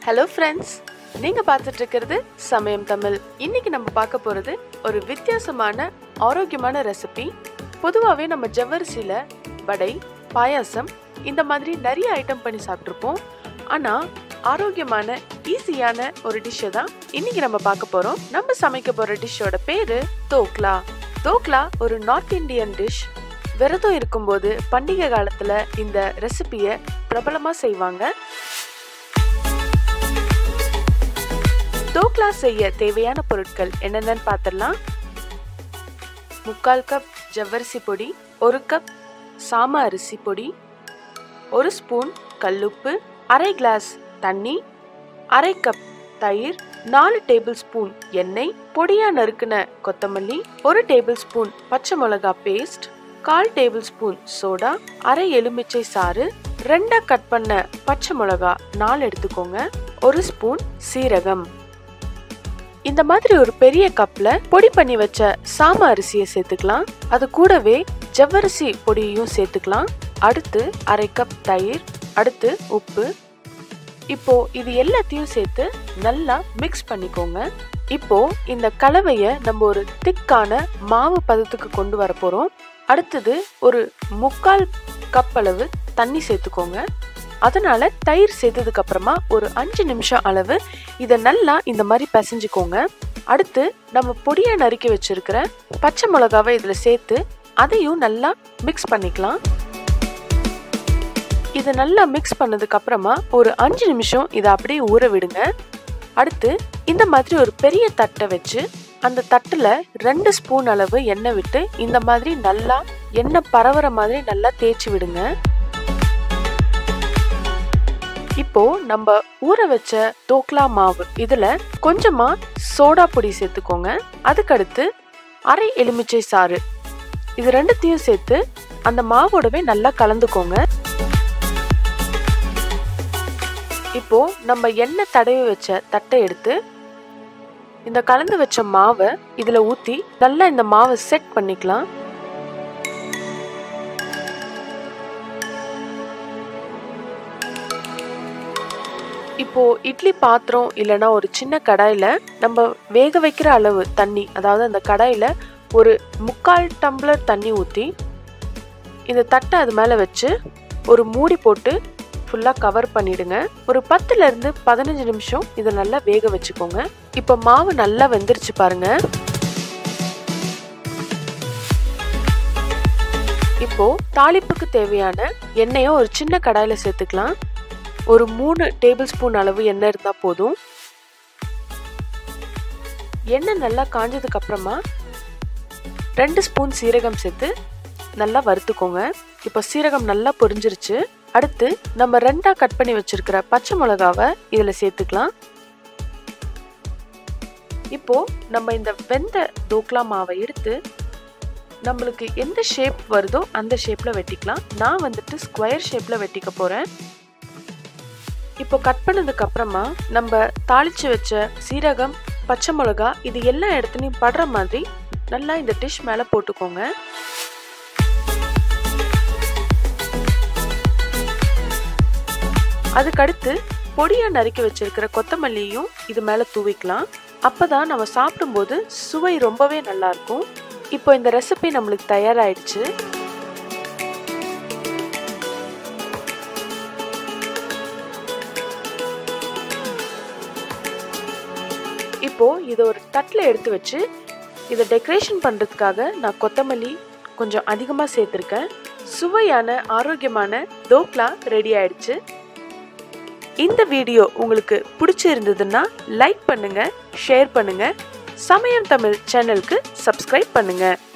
hello friends நீங்க பார்த்துட்டு இருக்கிறது சமயம் தமிழ் இன்னைக்கு நம்ம பார்க்க போறது ஒரு வித்தியாசமான ஆரோக்கியமான ரெசிபி பொதுவாகவே நம்ம ஜவ்வரிசியில வடை பாயாசம் இந்த மாதிரி நிறைய ஐட்டம் பண்ணி சாப்பிட்ருப்போம் ஆனா ஆரோக்கியமான ஈஸியான ஒரு டிஷ்ஷை தான் இன்னைக்கு நம்ம பார்க்க போறோம் நம்ம சமைக்க போற டிஷ்ஷோட பேரு தோக்லா தோக்லா ஒரு நார்த் இந்தியன் டிஷ் விரதம் இருக்கும்போது பண்டிகை காலத்துல இந்த ரெசிபியை பிரபலமா செய்வாங்க தோக்லா செய்ய தேவையான பொருட்கள் என்னென்னு பார்த்துடலாம் முக்கால் கப் ஜவ்வரிசி பொடி ஒரு கப் சாம அரிசி பொடி ஒரு ஸ்பூன் கல்லுப்பு அரை கிளாஸ் தண்ணி அரை கப் தயிர் நாலு டேபிள் ஸ்பூன் எண்ணெய் பொடியா நறுக்குன கொத்தமல்லி ஒரு டேபிள் ஸ்பூன் பச்சை மிளகா பேஸ்ட் கால் டேபிள் ஸ்பூன் சோடா அரை எலுமிச்சை சாறு ரெண்டா கட் பண்ண பச்சை மிளகா நாலு எடுத்துக்கோங்க ஒரு ஸ்பூன் சீரகம் இந்த மாதிரி ஒரு பெரிய கப்ல பொடி பண்ணி வச்ச சாம அரிசியை சேர்த்துக்கலாம் அது கூடவே ஜவ்வரிசி பொடியையும் சேர்த்துக்கலாம் அடுத்து அரை கப் தயிர் அடுத்து உப்பு இப்போ இது எல்லாத்தையும் சேர்த்து நல்லா மிக்ஸ் பண்ணிக்கோங்க இப்போ இந்த கலவைய நம்ம ஒரு திக்கான மாவு பதத்துக்கு கொண்டு வர போறோம் அடுத்தது ஒரு முக்கால் கப் அளவு தண்ணி சேர்த்துக்கோங்க அதனால தயிர் சேர்த்ததுக்கு அப்புறமா ஒரு அஞ்சு நிமிஷம் அளவு இதை நல்லா இந்த மாதிரி பிசைஞ்சுக்கோங்க அடுத்து நம்ம பொடியை நறுக்கி வச்சிருக்கிற பச்சை மிளகாவை இதில் சேர்த்து அதையும் நல்லா மிக்ஸ் பண்ணிக்கலாம் இதை நல்லா மிக்ஸ் பண்ணதுக்கு அப்புறமா ஒரு அஞ்சு நிமிஷம் இதை அப்படியே ஊற விடுங்க அடுத்து இந்த மாதிரி ஒரு பெரிய தட்டை வச்சு அந்த தட்டில் ரெண்டு ஸ்பூன் அளவு எண்ணெய் விட்டு இந்த மாதிரி நல்லா எண்ணெய் பரவுற மாதிரி நல்லா தேய்ச்சி விடுங்க இப்போ நம்ம ஊற வச்ச தோக்லா மாவு இதுல கொஞ்சமா சோடா பொடி சேர்த்துக்கோங்க அதுக்கடுத்து அரை எலுமிச்சை சாறு இது ரெண்டுத்தையும் சேர்த்து அந்த மாவோடவே நல்லா கலந்துக்கோங்க இப்போ நம்ம எண்ணெய் தடவி வச்ச தட்டை எடுத்து இந்த கலந்து வச்ச மாவை இதுல ஊத்தி நல்லா இந்த மாவை செட் பண்ணிக்கலாம் இப்போ இட்லி பாத்திரம் இல்லைன்னா ஒரு சின்ன கடாயில நம்ம வேக வைக்கிற அளவு தண்ணி அதாவது அந்த கடாயில ஒரு முக்கால் டம்ளர் தண்ணி ஊற்றி இந்த தட்டை அது மேலே வச்சு ஒரு மூடி போட்டு ஃபுல்லாக கவர் பண்ணிடுங்க ஒரு பத்துல இருந்து பதினஞ்சு நிமிஷம் இதை நல்லா வேக வச்சுக்கோங்க இப்போ மாவு நல்லா வெந்துருச்சு பாருங்க இப்போ தாளிப்புக்கு தேவையான எண்ணெயை ஒரு சின்ன கடாயில சேர்த்துக்கலாம் ஒரு மூணு டேபிள் ஸ்பூன் அளவு எண்ணெய் இருந்தால் போதும் எண்ணெய் நல்லா காஞ்சதுக்கு அப்புறமா ரெண்டு ஸ்பூன் சீரகம் சேர்த்து நல்லா வறுத்துக்கோங்க இப்போ சீரகம் நல்லா பொரிஞ்சிருச்சு அடுத்து நம்ம ரெண்டா கட் பண்ணி வச்சிருக்கிற பச்சை மிளகாவை இதில் சேர்த்துக்கலாம் இப்போ நம்ம இந்த வெந்த தோக்லா மாவை எடுத்து நம்மளுக்கு எந்த ஷேப் வருதோ அந்த ஷேப்ல வெட்டிக்கலாம் நான் வந்துட்டு ஸ்கொயர் ஷேப்ல வெட்டிக்க போறேன் இப்போ கட் பண்ணதுக்கு அப்புறமா நம்ம தாளிச்சு வச்ச சீரகம் பச்சை மிளகா இது எல்லா இடத்துலையும் படுற மாதிரி நல்லா இந்த டிஷ் மேலே போட்டுக்கோங்க அதுக்கடுத்து பொடியா நறுக்கி வச்சிருக்கிற கொத்தமல்லியும் இது மேலே தூவிக்கலாம் அப்பதான் நம்ம சாப்பிடும்போது சுவை ரொம்பவே நல்லா இருக்கும் இப்போ இந்த ரெசிபி நம்மளுக்கு தயாராயிடுச்சு இப்போ இதை ஒரு தட்டில் எடுத்து வச்சு இதை டெக்கரேஷன் பண்ணுறதுக்காக நான் கொத்தமல்லி கொஞ்சம் அதிகமாக சேர்த்துருக்கேன் சுவையான ஆரோக்கியமான தோக்லா ரெடி ஆயிடுச்சு இந்த வீடியோ உங்களுக்கு பிடிச்சிருந்ததுன்னா லைக் பண்ணுங்க ஷேர் பண்ணுங்க சமயம் தமிழ் சேனலுக்கு சப்ஸ்கிரைப் பண்ணுங்க